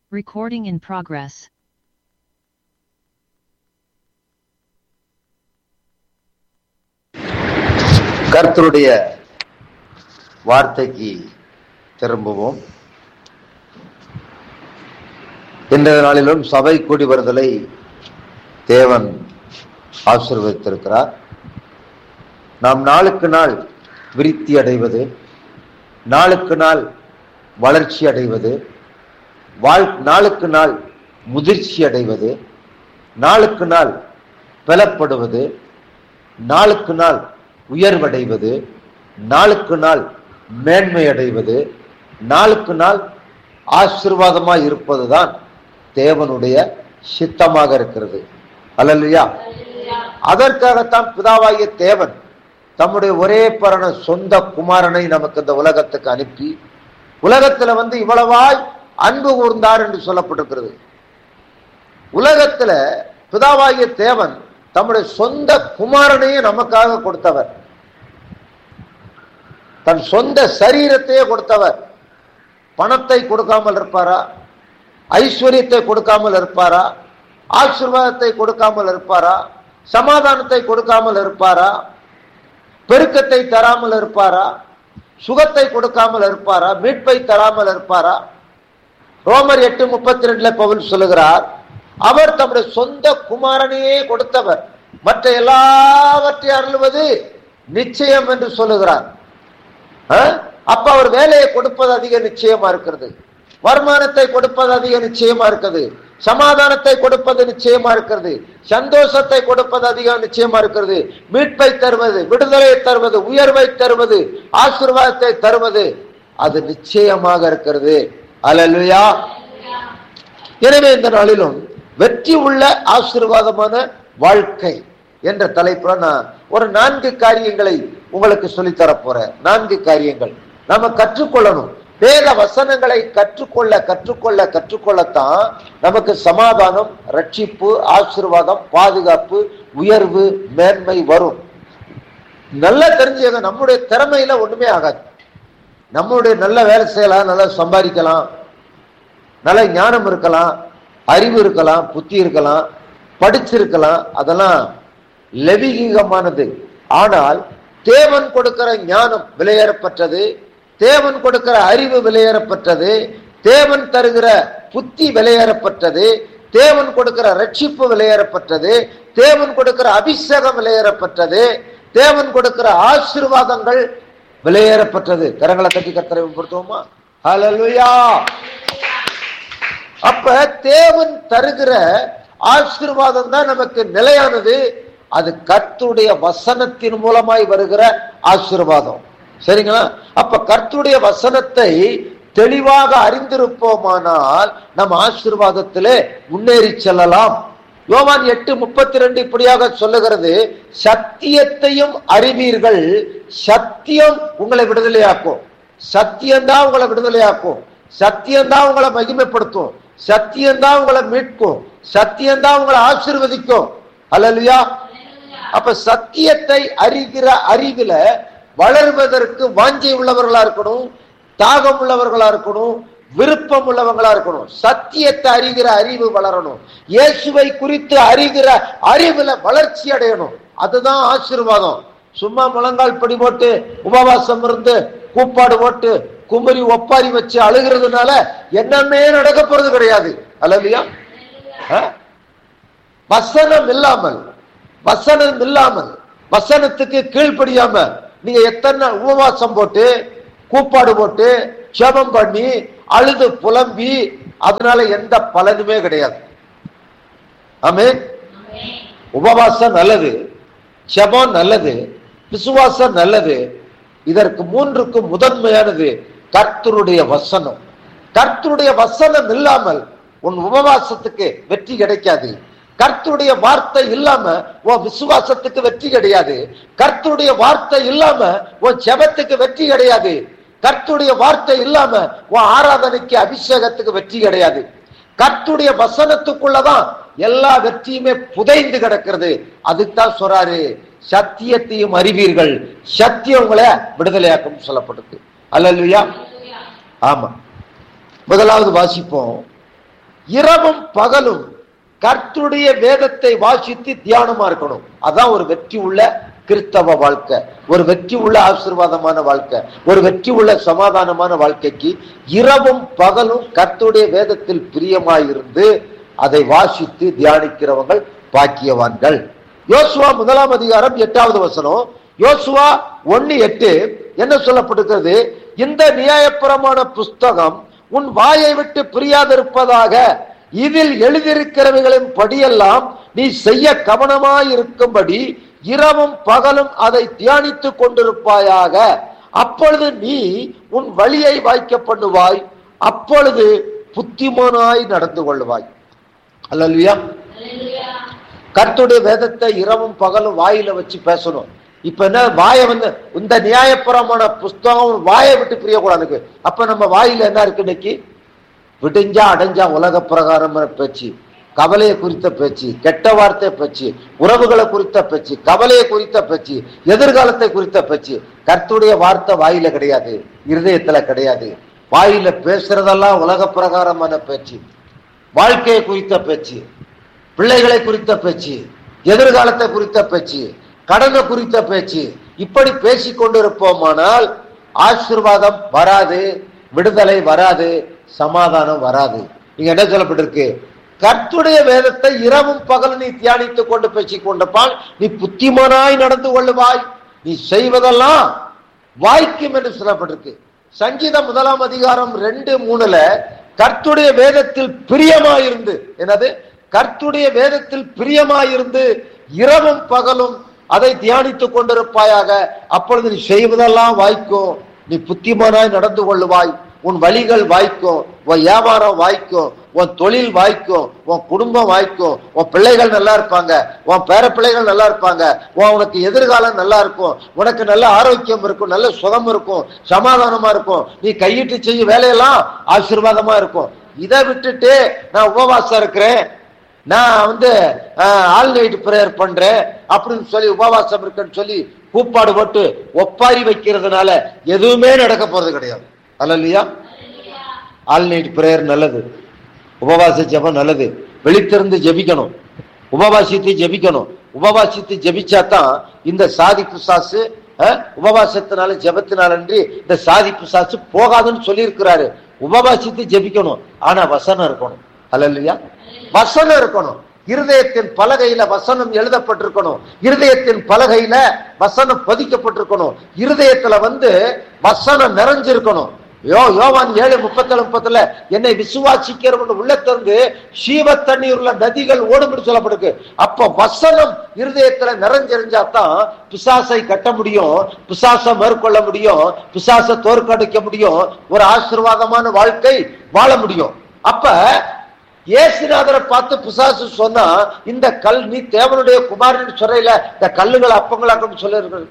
Recording in progress. கர்த்தருடைய வார்த்தைக்கு திரும்புவோம் இன்றைய நாளிலும் சபை கூடி வருதலை தேவன் ஆசீர்வதித்திருக்கிறார் நாம் நாளுக்கு நாள் விருத்தி அடைவது நாளுக்கு நாள் வளர்ச்சி அடைவது வாழ் நாளுக்கு நாள் முதிர்ச்சி அடைவது நாளுக்கு நாள் பலப்படுவது நாளுக்கு நாள் உயர்வடைவது நாளுக்கு நாள் மேன்மை அடைவது நாளுக்கு நாள் ஆசீர்வாதமாய் இருப்பதுதான் தேவனுடைய சித்தமாக இருக்கிறது அல்லையா அதற்காகத்தான் பிதாவாகிய தேவன் தம்முடைய ஒரே பரண சொந்த குமாரனை நமக்கு இந்த உலகத்துக்கு அனுப்பி உலகத்துல வந்து இவ்வளவாய் அன்பு கூர்ந்தார் என்று சொல்லப்பட்டிருக்கிறது உலகத்துல பிதாவாகிய தேவன் தம்முடைய சொந்த குமாரனையே நமக்காக கொடுத்தவர் தன் சொந்த சரீரத்தையே கொடுத்தவர் பணத்தை கொடுக்காமல் இருப்பாரா ஐஸ்வர்யத்தை கொடுக்காமல் இருப்பாரா ஆசீர்வாதத்தை கொடுக்காமல் இருப்பாரா சமாதானத்தை கொடுக்காமல் இருப்பாரா பெருக்கத்தை தராமல் இருப்பாரா சுகத்தை கொடுக்காமல் இருப்பாரா மீட்பை தராமல் இருப்பாரா ரோமர் எட்டு முப்பத்தி ரெண்டுல பவுல் சொல்லுகிறார் அவர் தம்முடைய சொந்த குமாரனையே கொடுத்தவர் மற்ற எல்லாவற்றை அருள்வது நிச்சயம் என்று சொல்லுகிறார் அஹ்? அப்ப அவர் வேலையை கொடுப்பது அதிக நிச்சயமா இருக்கிறது வருமானத்தை கொடுப்பது அதிக நிச்சயமா இருக்குது சமாதானத்தை கொடுப்பது நிச்சயமா இருக்கிறது சந்தோஷத்தை கொடுப்பது அதிக நிச்சயமா இருக்கிறது மீட்பை தருவது விடுதலையை தருவது உயர்வை தருவது ஆசீர்வாதத்தை தருவது அது நிச்சயமாக இருக்கிறது அல்லா எனவே இந்த நாளிலும் வெற்றி உள்ள ஆசீர்வாதமான வாழ்க்கை என்ற தலைப்புல நான் ஒரு நான்கு காரியங்களை உங்களுக்கு சொல்லித்தர போறேன் நான்கு காரியங்கள் நாம கற்றுக்கொள்ளணும் வேத வசனங்களை கற்றுக்கொள்ள கற்றுக்கொள்ள கற்றுக்கொள்ளத்தான் நமக்கு சமாதானம் ரட்சிப்பு ஆசீர்வாதம் பாதுகாப்பு உயர்வு மேன்மை வரும் நல்லா தெரிஞ்சுங்க நம்முடைய திறமையில ஒண்ணுமே ஆகாது நம்முடைய நல்ல வேலை செய்யலாம் நல்லா சம்பாதிக்கலாம் நல்ல ஞானம் இருக்கலாம் அறிவு இருக்கலாம் புத்தி இருக்கலாம் படிச்சிருக்கலாம் அதெல்லாம் லெவிகமானது ஆனால் தேவன் கொடுக்கிற ஞானம் விலையேறப்பட்டது தேவன் கொடுக்கிற அறிவு விலையேறப்பட்டது தேவன் தருகிற புத்தி விலையேறப்பட்டது தேவன் கொடுக்கிற ரட்சிப்பு விலையேறப்பட்டது தேவன் கொடுக்கிற அபிஷேகம் விலையேறப்பட்டது தேவன் கொடுக்கிற ஆசீர்வாதங்கள் விலையேறப்பட்டது கரங்களை தட்டி கத்தரை பொறுத்துவோமா ஹalleluya அப்ப தேவன் தருகிற ஆசீர்வாதம் தான் நமக்கு நிலையானது அது கர்த்துடைய வசனத்தின் மூலமாய் வருகிற ஆசீர்வாதம் சரிங்களா அப்ப கர்த்துடைய வசனத்தை தெளிவாக அறிந்திருப்போமானால் நம்ம ஆசீர்வாதத்திலே முன்னேறி செல்லலாம் யோவான் எட்டு முப்பத்தி ரெண்டு இப்படியாக சொல்லுகிறது சத்தியத்தையும் அறிவீர்கள் சத்தியம் உங்களை விடுதலையாக்கும் சத்தியம்தான் உங்களை விடுதலையாக்கும் சத்தியம்தான் உங்களை மகிமைப்படுத்தும் சத்தியம்தான் உங்களை மீட்கும் சத்தியம்தான் உங்களை ஆசீர்வதிக்கும் அல்லையா அப்ப சத்தியத்தை அறிகிற அறிவில வளர்வதற்கு வாஞ்சை உள்ளவர்களா இருக்கணும் தாகம் உள்ளவர்களா இருக்கணும் விருப்பம் உள்ளவங்களா இருக்கணும் சத்தியத்தை அறிகிற அறிவு வளரணும் இயேசுவை குறித்து அறிகிற அறிவுல வளர்ச்சி அடையணும் அதுதான் ஆசீர்வாதம் சும்மா முழங்கால் படி போட்டு உபவாசம் இருந்து கூப்பாடு போட்டு குமரி ஒப்பாரி வச்சு அழுகிறதுனால என்னமே நடக்க போறது கிடையாது அல்லையா வசனம் இல்லாமல் வசனம் இல்லாமல் வசனத்துக்கு கீழ்ப்படியாம நீங்க எத்தனை உபவாசம் போட்டு கூப்பாடு போட்டு ஜெபம் பண்ணி அழுது புலம்பி அதனால எந்த பலனுமே கிடையாது ஆமே உபவாசம் நல்லது ஜெபம் நல்லது விசுவாசம் நல்லது இதற்கு மூன்றுக்கு முதன்மையானது கர்த்தருடைய வசனம் கர்த்தருடைய வசனம் இல்லாமல் உன் உபவாசத்துக்கு வெற்றி கிடைக்காது கர்த்தருடைய வார்த்தை இல்லாம உன் விசுவாசத்துக்கு வெற்றி கிடையாது கர்த்தருடைய வார்த்தை இல்லாம உன் ஜெபத்துக்கு வெற்றி கிடையாது கர்த்தருடைய வார்த்தை இல்லாம உன் ஆராதனைக்கு அபிஷேகத்துக்கு வெற்றி கிடையாது கர்த்துடைய வசனத்துக்குள்ளதான் எல்லா வெற்றியுமே புதைந்து கிடக்கிறது அதுதான் சொல்றாரு சத்தியத்தையும் அறிவீர்கள் சத்தியம் உங்களை விடுதலையாக்கும் சொல்லப்பட்டது அல்லல்லையா ஆமா முதலாவது வாசிப்போம் இரவும் பகலும் கர்த்தருடைய வேதத்தை வாசித்து தியானமா இருக்கணும் அதான் ஒரு வெற்றி உள்ள கிறிஸ்தவ வாழ்க்கை ஒரு வெற்றி உள்ள ஆசீர்வாதமான வாழ்க்கை ஒரு வெற்றி உள்ள சமாதானமான வாழ்க்கைக்கு இரவும் பகலும் கர்த்தருடைய வேதத்தில் பிரியமாயிருந்து அதை வாசித்து தியானிக்கிறவங்கள் பாக்கியவான்கள் யோசுவா முதலாம் அதிகாரம் எட்டாவது வசனம் யோசுவா ஒன்னு எட்டு என்ன சொல்லப்பட்டிருக்கிறது இந்த நியாயப்புறமான புஸ்தகம் உன் வாயை விட்டு பிரியாதிருப்பதாக இதில் எழுதியிருக்கிறவைகளின் படியெல்லாம் நீ செய்ய கவனமாயிருக்கும்படி இரவும் பகலும் அதை தியானித்துக் கொண்டிருப்பாயாக அப்பொழுது நீ உன் வழியை வாய்க்க பண்ணுவாய் அப்பொழுது புத்திமானாய் நடந்து கொள்வாய் அல்லல்வியா கர்த்துடைய வேதத்தை இரவும் பகலும் வாயில வச்சு பேசணும் இப்ப என்ன வாயை வந்து இந்த நியாயப்புறமான புஸ்தகம் வாயை விட்டு பிரியக்கூடாதுக்கு அப்ப நம்ம வாயில என்ன இருக்கு இன்னைக்கு விடிஞ்சா அடைஞ்சா உலக பிரகாரமான பேச்சு கவலையை குறித்த பேச்சு கெட்ட வார்த்தை பேச்சு உறவுகளை குறித்த பேச்சு கவலையை குறித்த பேச்சு எதிர்காலத்தை குறித்த பேச்சு கர்த்துடைய வார்த்தை வாயில கிடையாது இருதயத்துல கிடையாது வாயில பேசுறதெல்லாம் உலக பிரகாரமான பேச்சு வாழ்க்கையை குறித்த பேச்சு பிள்ளைகளை குறித்த பேச்சு எதிர்காலத்தை குறித்த பேச்சு கடனை குறித்த பேச்சு இப்படி பேசிக் கொண்டிருப்போமானால் ஆசீர்வாதம் வராது விடுதலை வராது சமாதானம் வராது இங்க என்ன சொல்லப்பட்டிருக்கு கர்த்துடைய வேதத்தை இரவும் பகல் நீ தியானித்துக் கொண்டு பேசிக் கொண்டிருப்பால் நீ புத்திமானாய் நடந்து கொள்ளுவாய் நீ செய்வதெல்லாம் வாய்க்கும் என்று சொல்லப்பட்டிருக்கு சங்கீதம் முதலாம் அதிகாரம் ரெண்டு மூணுல கர்த்துடைய வேதத்தில் பிரியமாயிருந்து என்னது கர்த்துடைய வேதத்தில் பிரியமாயிருந்து இரவும் பகலும் அதை தியானித்துக் கொண்டிருப்பாயாக அப்பொழுது நீ செய்வதெல்லாம் வாய்க்கும் நீ புத்திமானாய் நடந்து கொள்ளுவாய் உன் வழிகள் வாய்க்கும் உன் வியாபாரம் வாய்க்கும் உன் தொழில் வாய்க்கும் உன் குடும்பம் வாய்க்கும் உன் பிள்ளைகள் நல்லா இருப்பாங்க உன் பேர பிள்ளைகள் நல்லா இருப்பாங்க உன் உனக்கு எதிர்காலம் நல்லா இருக்கும் உனக்கு நல்ல ஆரோக்கியம் இருக்கும் நல்ல சுகம் இருக்கும் சமாதானமா இருக்கும் நீ கையிட்டு செய்யும் வேலையெல்லாம் ஆசீர்வாதமா இருக்கும் இதை விட்டுட்டு நான் உபவாசம் இருக்கிறேன் நான் வந்து ஆல் நைட் பிரேயர் பண்றேன் அப்படின்னு சொல்லி உபவாசம் இருக்குன்னு சொல்லி கூப்பாடு போட்டு ஒப்பாரி வைக்கிறதுனால எதுவுமே நடக்க போறது கிடையாது அல்லையா ஆல் நைட் பிரேயர் நல்லது உபவாச ஜெபம் நல்லது வெளித்திருந்து ஜெபிக்கணும் உபவாசித்து ஜெபிக்கணும் உபவாசித்து ஜெபிச்சா தான் இந்த சாதி பிசாசு அஹ், உபவாசத்தினால ஜெபத்தினால அன்றி இந்த சாதி பிசாசு போகாதுன்னு சொல்லி இருக்கிறாரு உபவாசித்து ஜெபிக்கணும் ஆனா வசனம் இருக்கணும் அல்லையா வசனம் இருக்கணும் இருதயத்தின் பலகையில வசனம் எழுதப்பட்டிருக்கணும் இருதயத்தின் பலகையில வசனம் பதிக்கப்பட்டிருக்கணும் இருதயத்துல வந்து வசனம் நிறைஞ்சிருக்கணும் யோ யோவான் ஏழு முப்பத்தேழு முப்பத்துல என்னை விசுவாசிக்கிறவன் உள்ளத்திலிருந்து சீவ தண்ணீர்ல நதிகள் ஓடும்னு சொல்லப்படுது அப்ப வசனம் இருதயத்துல நிறைஞ்சிருந்தா தான் பிசாசை கட்ட முடியும் பிசாசை மேற்கொள்ள முடியும் பிசாசை தோற்கடிக்க முடியும் ஒரு ஆசீர்வாதமான வாழ்க்கை வாழ முடியும் அப்ப இயேசுநாதரை பார்த்து பிசாசு சொன்னா இந்த கல் நீ தேவனுடைய குமாரன் சொல்றையில இந்த கல்லுகள் அப்பங்களாக்கும் சொல்லிருக்கிறது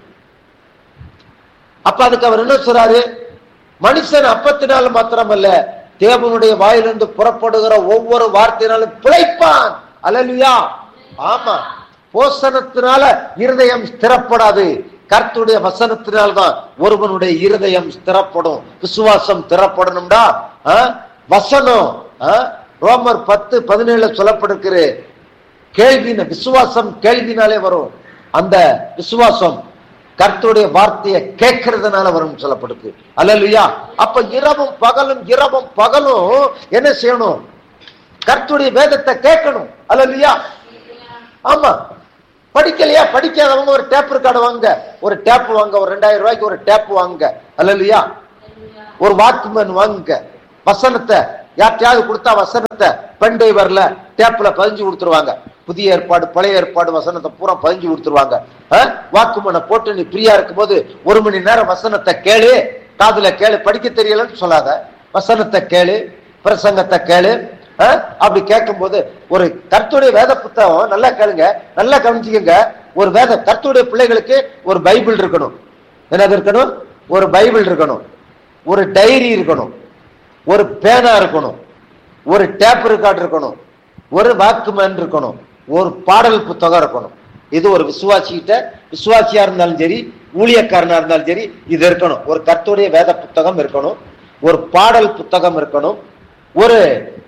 அப்ப அதுக்கு அவர் என்ன சொல்றாரு மனுஷன் அப்பத்தினால மாத்திரமல்ல தேவனுடைய வாயிலிருந்து புறப்படுகிற ஒவ்வொரு வார்த்தையினாலும் பிழைப்பான் அல்லலுயா ஆமா போசனத்தினால இருதயம் ஸ்திரப்படாது கர்த்துடைய வசனத்தினால்தான் ஒருவனுடைய இருதயம் ஸ்திரப்படும் விசுவாசம் ஸ்திரப்படணும்டா ஆ? வசனம் ஆ? ரோமர் பத்து பதினேழுல சொல்லப்பட்டிருக்கிற கேள்வின விசுவாசம் கேள்வினாலே வரும் அந்த விசுவாசம் கர்த்தருடைய வார்த்தையை கேட்கறதுனால வரும் சொல்லப்படுது அல்லலுயா அப்ப இரவும் பகலும் இரவும் பகலும் என்ன செய்யணும் கர்த்தருடைய வேதத்தை கேட்கணும் அல்லலுயா ஆமா படிக்கலையா படிக்காதவங்க ஒரு டேப் ரெக்கார்டு வாங்க ஒரு டேப் வாங்க ஒரு ரெண்டாயிரம் ரூபாய்க்கு ஒரு டேப் வாங்க அல்லலுயா ஒரு வாக்குமேன் வாங்குங்க வசனத்தை யார்ட்டையாவது கொடுத்தா வசனத்தை பென் டிரைவர்ல டேப்ல பதிஞ்சு கொடுத்துருவாங்க புதிய ஏற்பாடு பழைய ஏற்பாடு வசனத்தை பூரா பதிஞ்சு கொடுத்துருவாங்க வாக்குமனை போட்டு நீ ஃப்ரீயா இருக்கும்போது ஒரு மணி நேரம் வசனத்தை கேளு காதுல கேளு படிக்க தெரியலன்னு சொல்லாத வசனத்தை கேளு பிரசங்கத்தை கேளு ஆ? அப்படி கேட்கும்போது ஒரு கர்த்துடைய வேத புத்தகம் நல்லா கேளுங்க நல்லா கவனிச்சுக்கங்க ஒரு வேத கர்த்துடைய பிள்ளைகளுக்கு ஒரு பைபிள் இருக்கணும் என்னது இருக்கணும் ஒரு பைபிள் இருக்கணும் ஒரு டைரி இருக்கணும் ஒரு பேனா இருக்கணும் ஒரு டேப் ரெக்கார்டு இருக்கணும் ஒரு வாக்குமேன் இருக்கணும் ஒரு பாடல் புத்தகம் இருக்கணும் இது ஒரு விசுவாசிகிட்ட விசுவாசியா இருந்தாலும் சரி ஊழியக்காரனா இருந்தாலும் சரி இது இருக்கணும் ஒரு கர்த்தருடைய வேத புத்தகம் இருக்கணும் ஒரு பாடல் புத்தகம் இருக்கணும் ஒரு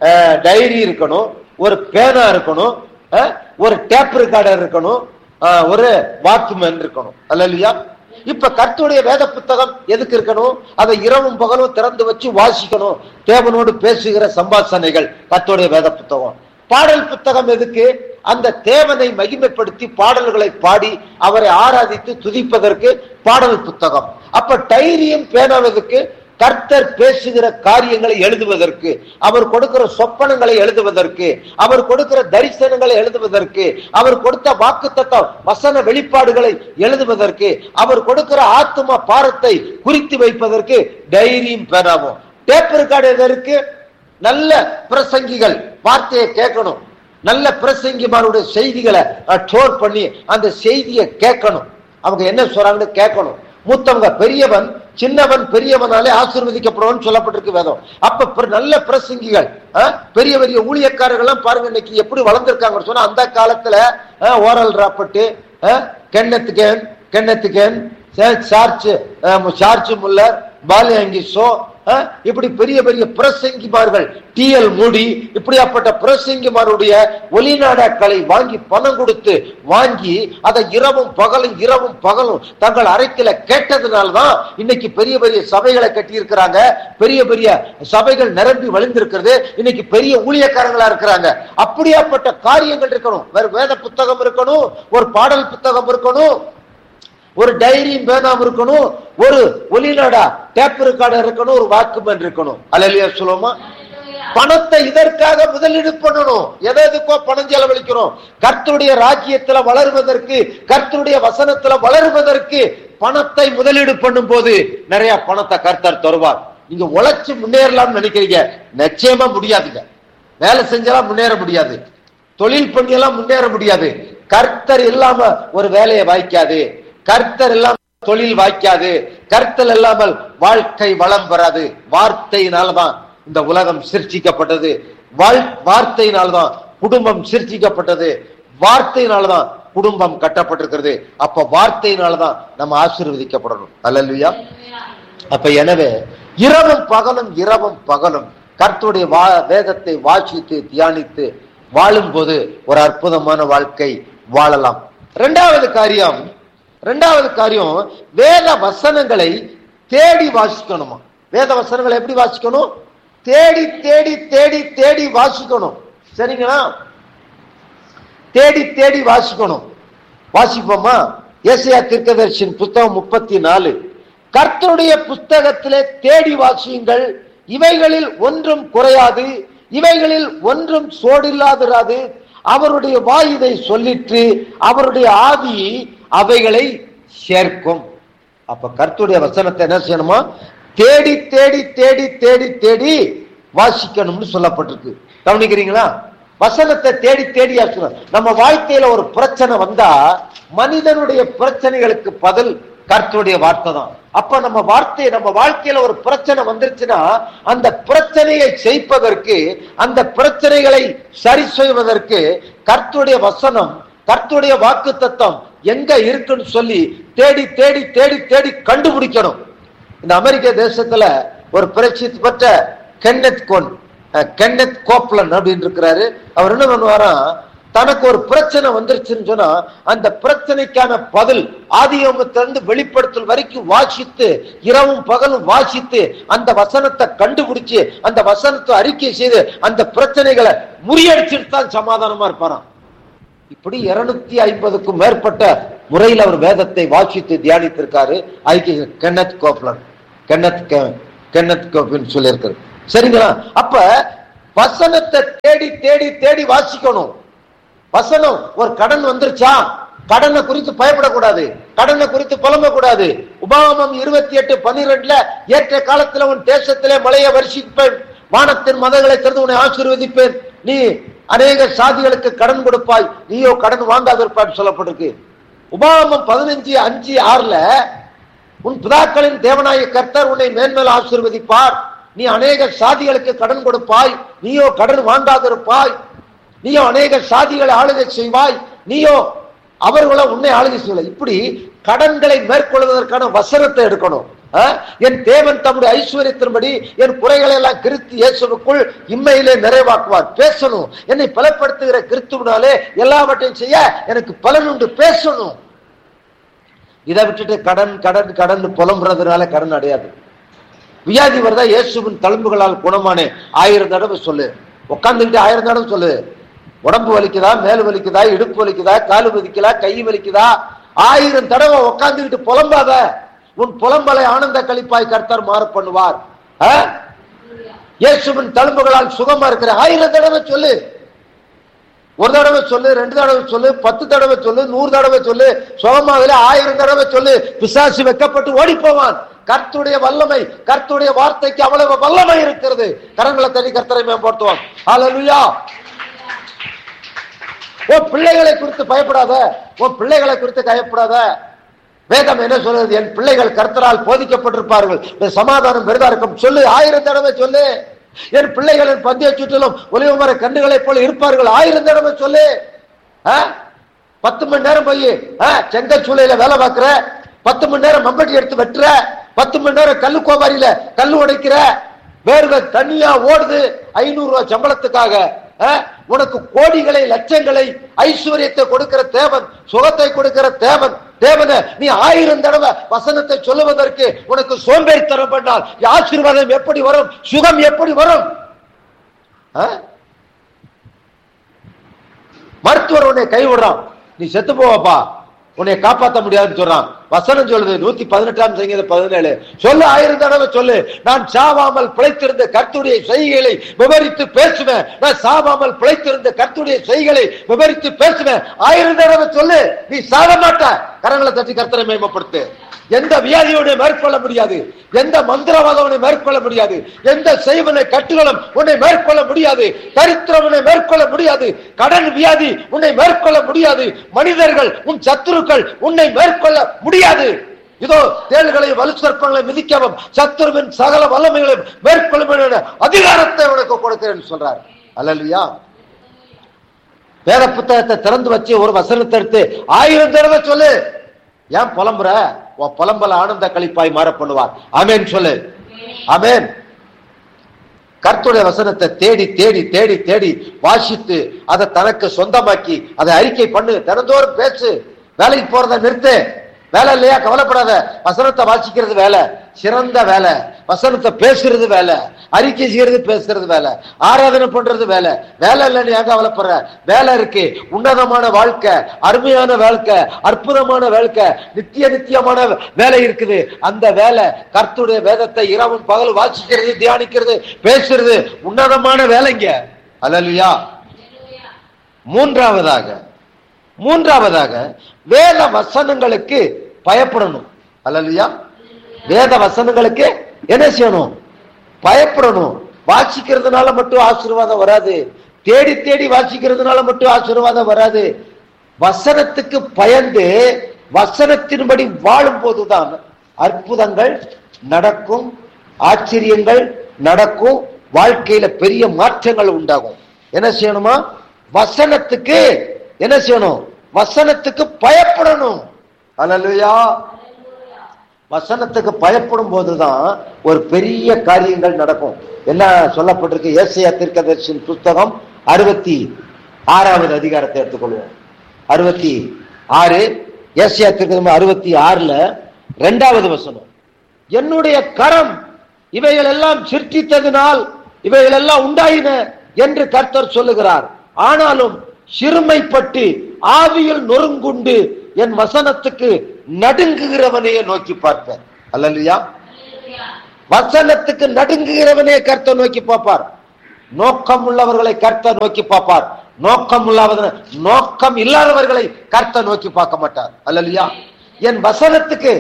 டைரி இருக்கணும் ஒரு பேனா இருக்கணும் அஹ், ஒரு டேப் ரெக்கார்டர் இருக்கணும் அஹ், ஒரு வாக்குமேன் இருக்கணும் அல்ல இல்லையா இப்ப கர்த்தருடைய வேத புத்தகம் எதுக்கு இருக்கணும் அதை இரவும் பகலும் திறந்து வச்சு வாசிக்கணும் தேவனோடு பேசுகிற சம்பாஷணைகள் கர்த்தருடைய வேத புத்தகம் பாடல் புத்தகம் எதுக்கு அந்த தேவனை மகிமைப்படுத்தி பாடல்களை பாடி அவரை ஆராதித்து துதிப்பதற்கு பாடல் புத்தகம் அப்ப டைரியும் பேனாவதுக்கு கர்த்தர் பேசுகிற காரியங்களை எழுதுவதற்கு அவர் கொடுக்கிற சொப்பனங்களை எழுதுவதற்கு அவர் கொடுக்கிற தரிசனங்களை எழுதுவதற்கு அவர் கொடுத்த வாக்குத்தத்த வசன வெளிப்பாடுகளை எழுதுவதற்கு அவர் கொடுக்கிற ஆத்தும பாரத்தை குறித்து வைப்பதற்கு டைரியும் பேனாவும் டேப் ரெக்கார்டு எதற்கு நல்ல பிரசங்கிகள் வார்த்தையை கேட்கணும் நல்ல பிரசங்கிமாருடைய செய்திகளை ஸ்டோர் பண்ணி அந்த செய்தியை கேட்கணும் அவங்க என்ன சொல்றாங்கன்னு கேட்கணும் மூத்தவங்க பெரியவன் சின்னவன் பெரியவனாலே ஆசீர்வதிக்கப்படுவான்னு சொல்லப்பட்டிருக்கு வேதம் அப்ப பிர- நல்ல பிரசங்கிகள் ஆ, பெரிய பெரிய ஊழியக்காரர்கள் எல்லாம் பாருங்க இன்னைக்கு எப்படி வளர்ந்திருக்காங்கன்னு சொன்னா அந்த காலத்துல ஆ, Oral Roberts Kenneth Hagin Kenneth Hagin George George Muller பாலியங்கிசோ அஹ், இப்படி பெரிய பெரிய பிரசங்கிமார்கள் டி எல் மூடி இப்படியாப்பட்ட பிரசங்கிமாருடைய ஒளிநாடாக்களை வாங்கி பணம் கொடுத்து வாங்கி அதை இரவும் பகலும் இரவும் பகலும் தங்கள் அறைக்கில கேட்டதுனால்தான் இன்னைக்கு பெரிய பெரிய சபைகளை கட்டி இருக்கிறாங்க பெரிய பெரிய சபைகள் நிரம்பி வழிந்திருக்கிறது இன்னைக்கு பெரிய ஊழியக்காரங்களா இருக்கிறாங்க அப்படியாப்பட்ட காரியங்கள் இருக்கணும் வேற வேத புத்தகம் இருக்கணும் ஒரு பாடல் புத்தகம் இருக்கணும் ஒரு டைரியும் பேனாம் இருக்கணும் ஒரு ஒலிநாடா டேப் ரெக்கார்டர் இருக்கணும் ஒரு வாக்குமன் இருக்கணும் அலையிலேயே சொல்லுவோமா பணத்தை இதற்காக முதலீடு பண்ணணும் எதை எதுக்கோ பணம் செலவழிக்கிறோம் கர்த்தருடைய ராஜ்யத்துல வளருவதற்கு கர்த்தருடைய வசனத்துல வளருவதற்கு பணத்தை முதலீடு பண்ணும் போது நிறைய பணத்தை கர்த்தர் தருவார் நீங்க உழைச்சு முன்னேறலாம்னு நினைக்கிறீங்க நிச்சயமா முடியாதுங்க வேலை செஞ்செல்லாம் முன்னேற முடியாது தொழில் பண்ணியெல்லாம் முன்னேற முடியாது கர்த்தர் இல்லாம ஒரு வேலையை வாய்க்காது கர்த்தர் இல்லாம தொழில் வாய்க்காது கர்த்தர் இல்லாமல் வாழ்க்கை வளம் பெறாது வார்த்தையினால்தான் இந்த உலகம் சிருஷ்டிக்கப்பட்டது வாழ் வார்த்தையினால்தான் குடும்பம் சிருஷ்டிக்கப்பட்டது வார்த்தையினால்தான் குடும்பம் கட்டப்பட்டிருக்கிறது அப்ப வார்த்தையினால்தான் நம்ம ஆசீர்வதிக்கப்படணும் அல்லல்லையா அப்ப எனவே இரவும் பகலும் இரவும் பகலும் கர்த்தருடைய வா வேதத்தை வாசித்து தியானித்து வாழும்போது ஒரு அற்புதமான வாழ்க்கை வாழலாம் இரண்டாவது காரியம் இரண்டாவது காரியம் வேத வசனங்களை தேடி வாசிக்கணுமா வேத வசனங்களை எப்படி வாசிக்கணும் தேடி தேடி தேடி தேடி வாசிக்கணும் சரிங்களா தேடி தேடி வாசிக்கணும் வாசிப்போமா ஏசியா தீர்க்கதரிசியின் புத்தகம் முப்பத்தி நாலு கர்த்தருடைய புஸ்தகத்திலே தேடி வாசியுங்கள் இவைகளில் ஒன்றும் குறையாது இவைகளில் ஒன்றும் சோடில்லாதிராது அவருடைய வாய் இதை சொல்லிற்று அவருடைய ஆவி அவைகளை சேர்க்கும் அப்ப கர்த்தருடைய வசனத்தை என்ன செய்யணுமா தேடி தேடி தேடி தேடி தேடி வாசிக்கணும்னு சொல்லப்பட்டிருக்கு கவனிக்கிறீங்களா வசனத்தை தேடி தேடி வாசிக்கணும் நம்ம வாழ்க்கையில ஒரு பிரச்சனை வந்தா மனிதனுடைய பிரச்சனைகளுக்கு பதில் கர்த்தருடைய வார்த்தை தான் அப்ப நம்ம வார்த்தை நம்ம வாழ்க்கையில ஒரு பிரச்சனை வந்துருச்சுன்னா அந்த பிரச்சனையை செய்ப்பதற்கு அந்த பிரச்சனைகளை சரி செய்வதற்கு கர்த்தருடைய வசனம் கர்த்தருடைய வாக்கு தத்தம் எங்க இருக்குன்னு சொல்லி தேடி தேடி தேடி தேடி கண்டுபிடிக்கணும் இந்த அமெரிக்க தேசத்துல ஒரு பிரசித்தி பெற்ற கென்னத் கோன் அஹ், கென்னத் கோப்லன் அப்படின்னு இருக்கிறாரு அவர் என்ன பண்ணுவாராம் தனக்கு ஒரு பிரச்சனை வந்துருச்சுன்னு சொன்னா அந்த பிரச்சனைக்கான பதில் ஆதியோமத்திலிருந்து வெளிப்படுத்தல் வரைக்கும் வாசித்து இரவும் பகலும் வாசித்து அந்த வசனத்தை கண்டுபிடிச்சு அந்த வசனத்தை அறிக்கை செய்து அந்த பிரச்சனைகளை முறியடிச்சுட்டு தான் சமாதானமா இருப்பாராம் இப்படி இருநூத்தி ஐம்பதுக்கும் மேற்பட்ட முறையில் அவர் வேதத்தை வாசித்து தியானித்திருக்காரு ஐக்கிய கென்னத் கோப்லன் கென்னத் கெ- கென்னத் கோப்பின்னு சொல்லியிருக்காரு சரிங்களா அப்ப வசனத்தை தேடி தேடி தேடி வாசிக்கணும் வசனம் ஒரு கடன் வந்துருச்சா கடனை குறித்து பயப்படக்கூடாது கடனை குறித்து புலம்பக்கூடாது உபாகமம் இருபத்தி எட்டு பன்னிரெண்டுல ஏற்ற காலத்துல உன் தேசத்திலே மழையை வருஷிப்பேன் வானத்தின் மதங்களை திறந்து உன்னை ஆசீர்வதிப்பேன் நீ அநேக சாதிகளுக்கு கடன் கொடுப்பாய் நீயோ கடன் வாங்காதிருப்பான்னு சொல்லப்பட்டிருக்கு உபாகமம் பதினஞ்சு அஞ்சு ஆறுல உன் பிதாக்களின் தேவனாய கர்த்தர் உன்னை மேன்மேல் ஆசீர்வதிப்பார் நீ அநேக சாதிகளுக்கு கடன் கொடுப்பாய் நீயோ கடன் வாங்காதிருப்பாய் நீயோ அநேக சாதிகளை ஆளுகை செய்வாய் நீயோ அவர்களை உன்னை ஆளுகை செய்யல இப்படி கடன்களை மேற்கொள்வதற்கான வசனத்தை எடுக்கணும் ஆ? என் தேவன் தம்முடைய ஐஸ்வர்யத்தின்படி என் குறைகளை எல்லாம் கிறிஸ்து இயேசுவுக்குள் இம்மையிலே நிறைவாக்குவார் பேசணும் என்னை பலப்படுத்துகிற கிறிஸ்துவனாலே எல்லாவற்றையும் செய்ய எனக்கு பலன் உண்டு பேசணும் இதை விட்டுட்டு கடன் கடன் கடன் புலம்புறதுனால கடன் அடையாது வியாதி வருதா இயேசுவின் தழும்புகளால் குணமானே ஆயிரம் தடவை சொல்லு உட்காந்துக்கிட்டு ஆயிரம் தடவை சொல்லு உடம்பு வலிக்குதா மேல் வலிக்குதா இடுப்பு வலிக்குதா காலு வலிக்குதா கை வலிக்குதா ஆயிரம் தடவை உட்காந்துக்கிட்டு புலம்பாத உன் புலம்பலை ஆனந்த கழிப்பாய் கர்த்தர் மாற பண்ணுவார் ஆ? இயேசுவின் தழும்புகளால் சுகமா இருக்கிற ஆயிரம் தடவை சொல்லு ஒரு தடவை சொல்லு ரெண்டு தடவை சொல்லு பத்து தடவை சொல்லு நூறு தடவை சொல்லு சுகமாகல ஆயிரம் தடவை சொல்லு பிசாசு வெக்கப்பட்டு ஓடி போவான் கர்த்துடைய வல்லமை கர்த்துடைய வார்த்தைக்கு அவ்வளவு வல்லமை இருக்கிறது கரங்களை தனி கர்த்தரை மேம்படுத்துவான் ஹalleluya ஓ பிள்ளைகளை குறித்து பயப்படாத ஓ பிள்ளைகளை குறித்து பயப்படாத வேதம் என்ன சொல்றது என் பிள்ளைகள் கர்த்தரால் போதிக்கப்பட்டிருப்பார்கள் இந்த சமாதானம் பெரிதா இருக்கும் சொல்லு ஆயிரம் தடவை சொல்லு என் பிள்ளைகளின் பந்தய சுற்றிலும் ஒளிவு மர கண்டுகளைப் போல இருப்பார்கள் ஆயிரம் தடவை சொல்லு ஆ? பத்து மணி நேரம் போய் செங்கச்சூளையில வேலை பார்க்கிற பத்து மணி நேரம் மம்பட்டி எடுத்து வெட்டுற பத்து மணி நேரம் கல்லு கோபாரியில கல்லு உடைக்கிற வேர்வை தனியா ஓடுது ஐநூறு ரூபாய் சம்பளத்துக்காக ஆ? உனக்கு கோடிகளை லட்சங்களை ஐஸ்வர்யத்தை கொடுக்கிற தேவன் சுகத்தை கொடுக்கிற தேவன் தேவன நீ ஆயிரம் தடவை வசனத்தை சொல்லுவதற்கு உனக்கு சோம்பேறித்தனம் பண்ணால் ஆசீர்வாதம் எப்படி வரும் சுகம் எப்படி வரும் ஆ? மருத்துவர் உன்னை கைவிடுறான் நீ செத்து போவப்பா உன்னை காப்பாத்த முடியாதுன்னு சொல்றான் வசனம் சொல்லுது நூத்தி பதினெட்டாம் சங்கீதம் பதினேழு சொல்லு ஆயிரம் தடவை சொல்லு நான் சாவாமல் பிழைத்திருந்த கர்த்துடைய செய்கைகளை விவரித்து பேசுவேன் நான் சாவாமல் பிழைத்திருந்த கர்த்துடைய செய்கைகளை விவரித்து பேசுவேன் ஆயிரம் தடவை சொல்லு நீ சாக மாட்ட கரங்களை தட்டி கர்த்தரை மேம்படுத்து எந்த வியாதியோட மேற்கொள்ள முடியாது எந்த மந்திரவாதம் உன்னை மேற்கொள்ள முடியாது எந்த செய்வனை கட்டுகளும் உன்னை மேற்கொள்ள முடியாது தரித்திரவனை மேற்கொள்ள முடியாது கடன் வியாதி உன்னை மேற்கொள்ள முடியாது மனிதர்கள் உன் சத்துருக்கள் உன்னை மேற்கொள்ள முடியாது இதோ தேள்களை வலு சர்ப்பங்களை மிதிக்கவும் சத்துருவின் சகல வல்லமைகளையும் மேற்கொள்ளும் என்ற அதிகாரத்தை உனக்கு கொடுக்கிறேன் சொல்றார் அல்லல்லையா வேத புத்தகத்தை திறந்து வச்சு ஒரு வசனத்தை எடுத்து ஆயிரம் தடவை சொல்லு ஏன் புலம்புற உன் புலம்பல ஆனந்த கழிப்பாய் மாற பண்ணுவார் ஆமென் சொல்லு ஆமென் கர்த்துடைய வசனத்தை தேடி தேடி தேடி தேடி வாசித்து அதை தனக்கு சொந்தமாக்கி அதை அறிக்கை பண்ணு தினந்தோறும் பேசு வேலைக்கு போறத நிறுத்து வேலை இல்லையா கவலைப்படாத வசனத்தை வாசிக்கிறது வேலை சிறந்த வேலை வசனத்தை பேசுறது வேலை அறிக்கை செய்யறது பேசுறது வேலை ஆராதனை பண்றது வேலை வேலை இல்லைன்னு ஏன் கவலைப்படுற வேலை இருக்கு உன்னதமான வாழ்க்கை அருமையான வாழ்க்கை அற்புதமான வாழ்க்கை நித்திய நித்தியமான வேலை இருக்குது அந்த வேலை கர்த்துடைய வேதத்தை இரவும் பகல் வாசிக்கிறது தியானிக்கிறது பேசுறது உன்னதமான வேலைங்க அல்லையா மூன்றாவதாக மூன்றாவதாக வேத வசனங்களுக்கு பயப்படணும் அல்லையா வேத வசனங்களுக்கு என்ன செய்யணும் பயப்படணும் வாசிக்கிறதுனால மட்டும் ஆசீர்வாதம் வராது தேடி தேடி வாசிக்கிறதுனால மட்டும் ஆசீர்வாதம் வராது வசனத்துக்கு பயந்து வசனத்தின்படி வாழும் போதுதான் அற்புதங்கள் நடக்கும் ஆச்சரியங்கள் நடக்கும் வாழ்க்கையில பெரிய மாற்றங்கள் உண்டாகும் என்ன செய்யணுமா வசனத்துக்கு என்ன செய்யணும் வசனத்துக்கு பயப்படணும் அல்லையா வசனத்துக்கு பயப்படும் போதுதான் ஒரு பெரிய காரியங்கள் நடக்கும் என்ன சொல்லப்பட்டிருக்கு ஏசையா தீர்க்கதர்ஷின் புஸ்தகம் அறுபத்தி ஆறாவது அதிகாரத்தை எடுத்துக்கொள்வோம் அறுபத்தி ஆறு ஏசியா தீர்க்கதம் அறுபத்தி ஆறுல ரெண்டாவது வசனம் என்னுடைய கரம் இவைகள் எல்லாம் சிருஷ்டித்ததினால் இவைகள் எல்லாம் உண்டாயின என்று கர்த்தர் சொல்லுகிறார் ஆனாலும் சிறுமைப்பட்டு ஆவியில் நொறுங்குண்டு என் வசனத்துக்கு நடுங்குகிறவனையே நோக்கி பார்ப்பேன் அல்லையா வசனத்துக்கு நடுங்குகிறவனே கர்த்த நோக்கி பார்ப்பார் நோக்கம் உள்ளவர்களை கர்த்த நோக்கி பார்ப்பார் நோக்கம் இல்லாத நோக்கம் இல்லாதவர்களை கர்த்த நோக்கி பார்க்க மாட்டார் அல்லையா என் வசனத்துக்கு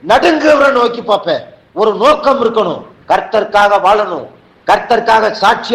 நடுங்குகிறவரை நோக்கி பார்ப்பேன் ஒரு நோக்கம் இருக்கணும் கர்த்தருக்காக வாழணும் கர்த்தருக்காக சாட்சி